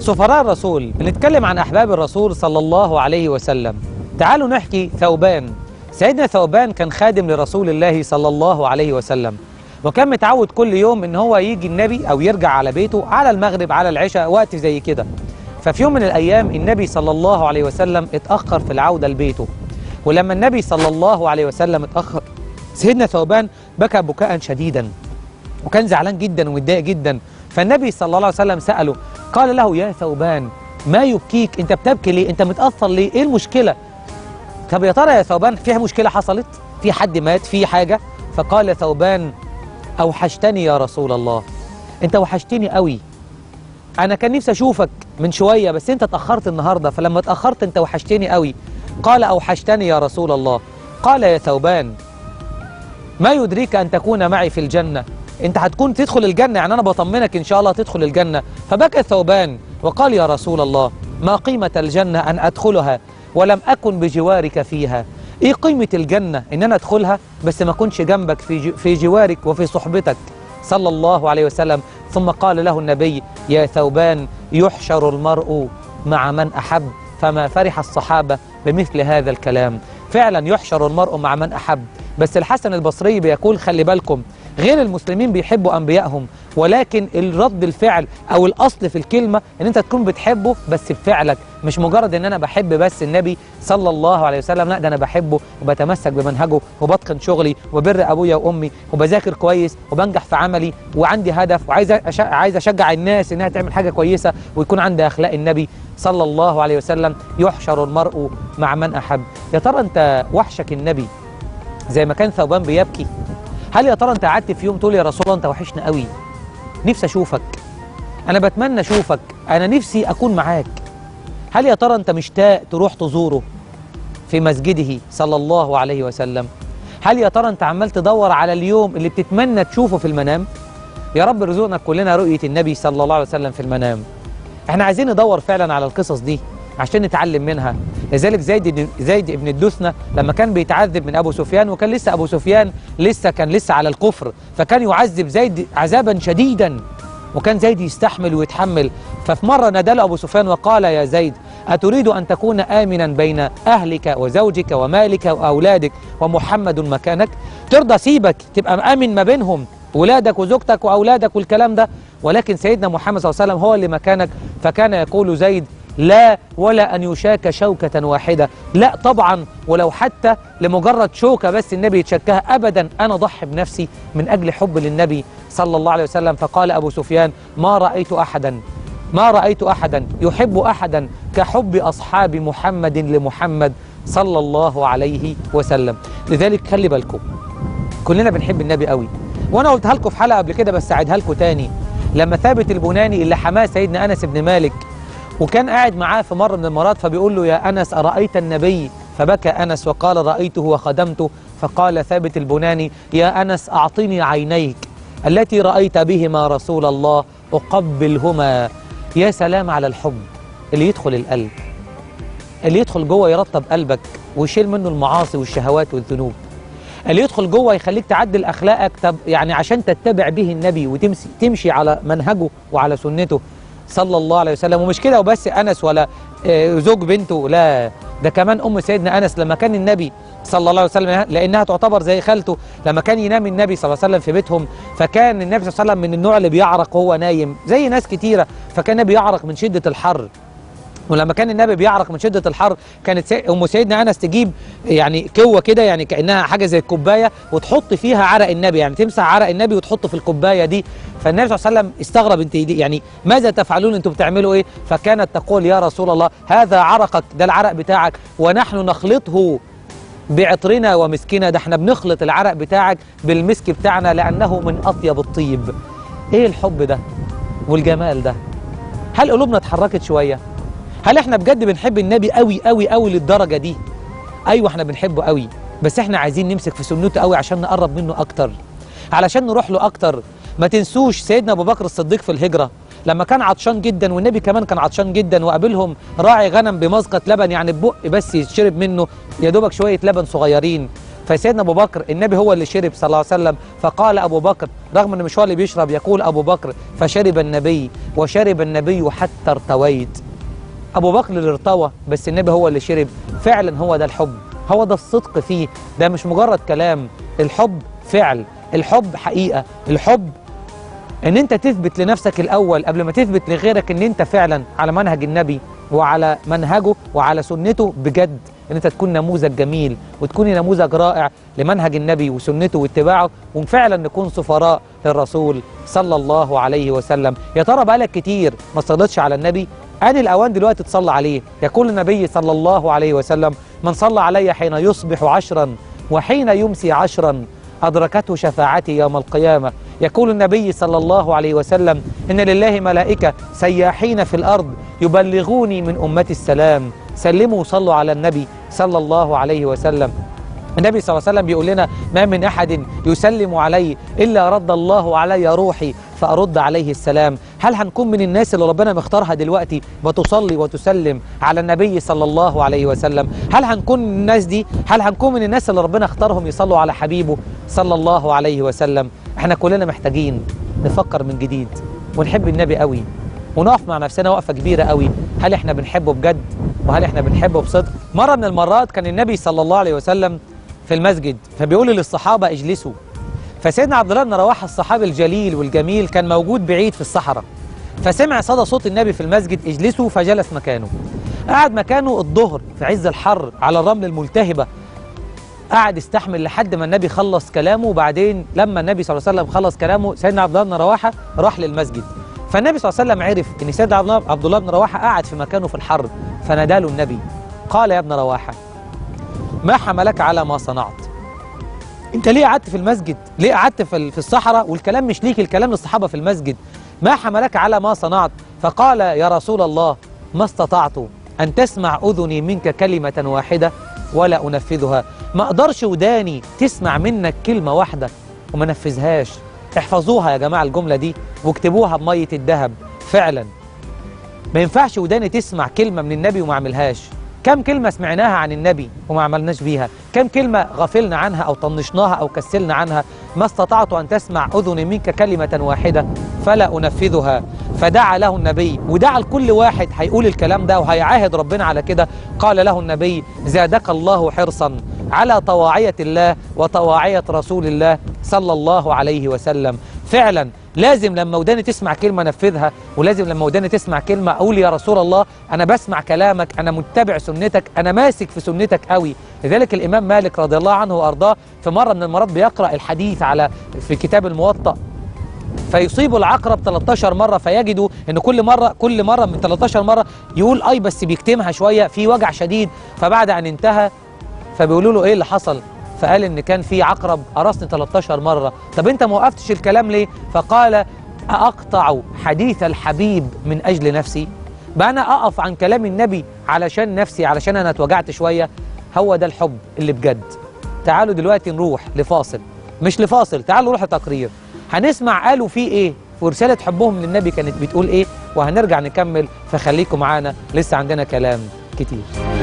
سفراء الرسول بنتكلم عن أحباب الرسول صلى الله عليه وسلم تعالوا نحكي ثوبان سيدنا ثوبان كان خادم لرسول الله صلى الله عليه وسلم وكان متعود كل يوم ان هو يجي النبي او يرجع على بيته على المغرب على العشاء وقت زي كده ففي يوم من الايام النبي صلى الله عليه وسلم اتاخر في العوده لبيته ولما النبي صلى الله عليه وسلم اتاخر سيدنا ثوبان بكى بكاء شديدا وكان زعلان جدا ومتضايق جدا فالنبي صلى الله عليه وسلم ساله قال له يا ثوبان ما يبكيك انت بتبكي ليه انت متاثر ليه ايه المشكله طب يا ترى يا ثوبان فيها مشكله حصلت في حد مات في حاجه فقال ثوبان اوحشتني يا رسول الله انت وحشتني قوي انا كان نفسي اشوفك من شويه بس انت اتاخرت النهارده فلما اتاخرت انت وحشتني قوي قال اوحشتني يا رسول الله قال يا ثوبان ما يدريك ان تكون معي في الجنه انت هتكون تدخل الجنه يعني انا بطمنك ان شاء الله تدخل الجنه فبكى ثوبان وقال يا رسول الله ما قيمه الجنه ان ادخلها ولم اكن بجوارك فيها ايه قيمه الجنه ان انا ادخلها بس ما اكونش جنبك في جو- في جوارك وفي صحبتك صلى الله عليه وسلم ثم قال له النبي يا ثوبان يحشر المرء مع من احب فما فرح الصحابه بمثل هذا الكلام فعلا يحشر المرء مع من احب بس الحسن البصري بيقول خلي بالكم غير المسلمين بيحبوا انبيائهم ولكن الرد الفعل او الاصل في الكلمه ان انت تكون بتحبه بس بفعلك مش مجرد ان انا بحب بس النبي صلى الله عليه وسلم لا ده انا بحبه وبتمسك بمنهجه وبتقن شغلي وبر ابويا وامي وبذاكر كويس وبنجح في عملي وعندي هدف وعايز أش... عايز اشجع الناس انها تعمل حاجه كويسه ويكون عندها اخلاق النبي صلى الله عليه وسلم يحشر المرء مع من احب يا ترى انت وحشك النبي زي ما كان ثوبان بيبكي هل يا ترى انت قعدت في يوم تقول يا رسول الله انت وحشنا قوي نفسي اشوفك انا بتمنى اشوفك انا نفسي اكون معاك هل يا ترى انت مشتاق تروح تزوره في مسجده صلى الله عليه وسلم هل يا ترى انت عمال تدور على اليوم اللي بتتمنى تشوفه في المنام يا رب ارزقنا كلنا رؤية النبي صلى الله عليه وسلم في المنام احنا عايزين ندور فعلا على القصص دي عشان نتعلم منها لذلك زيد زيد ابن الدثنة لما كان بيتعذب من ابو سفيان وكان لسه ابو سفيان لسه كان لسه على الكفر فكان يعذب زيد عذابا شديدا وكان زيد يستحمل ويتحمل ففي مرة نادى له ابو سفيان وقال يا زيد أتريد أن تكون آمنا بين أهلك وزوجك ومالك وأولادك ومحمد مكانك ترضى سيبك تبقى آمن ما بينهم ولادك وزوجتك وأولادك والكلام ده ولكن سيدنا محمد صلى الله عليه وسلم هو اللي مكانك فكان يقول زيد لا ولا أن يشاك شوكة واحدة لا طبعا ولو حتى لمجرد شوكة بس النبي يتشكها أبدا أنا ضحي بنفسي من أجل حب للنبي صلى الله عليه وسلم فقال أبو سفيان ما رأيت أحدا ما رأيت أحدا يحب أحدا كحب أصحاب محمد لمحمد صلى الله عليه وسلم لذلك خلي بالكم كلنا بنحب النبي قوي وانا قلتها لكم في حلقه قبل كده بس اعيدها لكم تاني لما ثابت البناني اللي حماه سيدنا انس بن مالك وكان قاعد معاه في مره من المرات فبيقول له يا انس ارايت النبي فبكى انس وقال رايته وخدمته فقال ثابت البناني يا انس اعطني عينيك التي رايت بهما رسول الله اقبلهما يا سلام على الحب اللي يدخل القلب اللي يدخل جوه يرطب قلبك ويشيل منه المعاصي والشهوات والذنوب اللي يدخل جوه يخليك تعدل اخلاقك طب يعني عشان تتبع به النبي وتمشي تمشي على منهجه وعلى سنته صلى الله عليه وسلم ومش كده وبس انس ولا آه، زوج بنته لا ده كمان ام سيدنا انس لما كان النبي صلى الله عليه وسلم لانها تعتبر زي خالته لما كان ينام النبي صلى الله عليه وسلم في بيتهم فكان النبي صلى الله عليه وسلم من النوع اللي بيعرق وهو نايم زي ناس كتيره فكان النبي يعرق من شده الحر ولما كان النبي بيعرق من شده الحر كانت سي... ام سيدنا انس تجيب يعني كوه كده يعني كانها حاجه زي الكوبايه وتحط فيها عرق النبي يعني تمسح عرق النبي وتحطه في الكوبايه دي فالنبي صلى الله عليه وسلم استغرب انت دي يعني ماذا تفعلون انتم بتعملوا ايه فكانت تقول يا رسول الله هذا عرقك ده العرق بتاعك ونحن نخلطه بعطرنا ومسكنا ده احنا بنخلط العرق بتاعك بالمسك بتاعنا لانه من اطيب الطيب ايه الحب ده والجمال ده هل قلوبنا اتحركت شويه هل احنا بجد بنحب النبي قوي قوي قوي للدرجه دي ايوه احنا بنحبه قوي بس احنا عايزين نمسك في سنته قوي عشان نقرب منه اكتر علشان نروح له اكتر ما تنسوش سيدنا ابو بكر الصديق في الهجره لما كان عطشان جدا والنبي كمان كان عطشان جدا وقابلهم راعي غنم بمزقه لبن يعني ببق بس يشرب منه يا دوبك شويه لبن صغيرين فسيدنا ابو بكر النبي هو اللي شرب صلى الله عليه وسلم فقال ابو بكر رغم ان مش هو اللي بيشرب يقول ابو بكر فشرب النبي وشرب النبي حتى ارتويت ابو بكر اللي ارتوى بس النبي هو اللي شرب فعلا هو ده الحب هو ده الصدق فيه ده مش مجرد كلام الحب فعل الحب حقيقة الحب ان انت تثبت لنفسك الاول قبل ما تثبت لغيرك ان انت فعلا على منهج النبي وعلى منهجه وعلى سنته بجد ان انت تكون نموذج جميل وتكوني نموذج رائع لمنهج النبي وسنته واتباعه وفعلا نكون سفراء للرسول صلى الله عليه وسلم يا ترى بقالك كتير ما صليتش على النبي آن الأوان دلوقتي تصلى عليه يقول النبي صلى الله عليه وسلم من صلى علي حين يصبح عشرا وحين يمسي عشرا أدركته شفاعتي يوم القيامة يقول النبي صلى الله عليه وسلم إن لله ملائكة سياحين في الأرض يبلغوني من أمتي السلام سلموا وصلوا على النبي صلى الله عليه وسلم النبي صلى الله عليه وسلم بيقول لنا ما من أحد يسلم علي إلا رد الله علي روحي فأرد عليه السلام هل هنكون من الناس اللي ربنا مختارها دلوقتي وتصلي وتسلم على النبي صلى الله عليه وسلم هل هنكون من الناس دي هل هنكون من الناس اللي ربنا اختارهم يصلوا على حبيبه صلى الله عليه وسلم احنا كلنا محتاجين نفكر من جديد ونحب النبي قوي ونقف مع نفسنا وقفة كبيرة قوي هل احنا بنحبه بجد وهل احنا بنحبه بصدق مرة من المرات كان النبي صلى الله عليه وسلم في المسجد فبيقول للصحابة اجلسوا فسيدنا عبد الله بن رواحه الصحابي الجليل والجميل كان موجود بعيد في الصحراء فسمع صدى صوت النبي في المسجد اجلسوا فجلس مكانه قعد مكانه الظهر في عز الحر على الرمل الملتهبة قعد يستحمل لحد ما النبي خلص كلامه وبعدين لما النبي صلى الله عليه وسلم خلص كلامه سيدنا عبد الله بن رواحه راح للمسجد فالنبي صلى الله عليه وسلم عرف ان سيدنا عبد الله- عبد الله بن رواحه قاعد في مكانه في الحر فنادى له النبي قال يا ابن رواحه ما حملك على ما صنعت انت ليه قعدت في المسجد ليه قعدت في ال- في الصحراء والكلام مش ليك الكلام للصحابه في المسجد ما حملك على ما صنعت فقال يا رسول الله ما استطعت ان تسمع اذني منك كلمه واحده ولا انفذها ما اقدرش وداني تسمع منك كلمه واحده وما نفذهاش احفظوها يا جماعه الجمله دي واكتبوها بميه الذهب فعلا ما ينفعش وداني تسمع كلمة من النبي وما اعملهاش كم كلمة سمعناها عن النبي وما عملناش بيها كم كلمة غفلنا عنها أو طنشناها أو كسلنا عنها ما استطعت أن تسمع أذن منك كلمة واحدة فلا أنفذها فدعا له النبي ودعا لكل واحد هيقول الكلام ده وهيعاهد ربنا على كده قال له النبي زادك الله حرصا على طواعية الله وطواعية رسول الله صلى الله عليه وسلم فعلا لازم لما وداني تسمع كلمة نفذها ولازم لما وداني تسمع كلمة أقول يا رسول الله أنا بسمع كلامك أنا متبع سنتك أنا ماسك في سنتك قوي لذلك الإمام مالك رضي الله عنه وأرضاه في مرة من المرات بيقرأ الحديث على في كتاب الموطأ فيصيب العقرب 13 مرة فيجدوا ان كل مرة كل مرة من 13 مرة يقول اي بس بيكتمها شوية في وجع شديد فبعد ان انتهى فبيقولوا له ايه اللي حصل فقال ان كان في عقرب قرصني 13 مرة طب انت ما وقفتش الكلام ليه فقال أقطع حديث الحبيب من أجل نفسي بقى أنا أقف عن كلام النبي علشان نفسي علشان أنا اتوجعت شوية هو ده الحب اللي بجد تعالوا دلوقتي نروح لفاصل مش لفاصل تعالوا نروح لتقرير هنسمع قالوا فيه ايه ورسالة حبهم للنبي كانت بتقول ايه وهنرجع نكمل فخليكم معانا لسه عندنا كلام كتير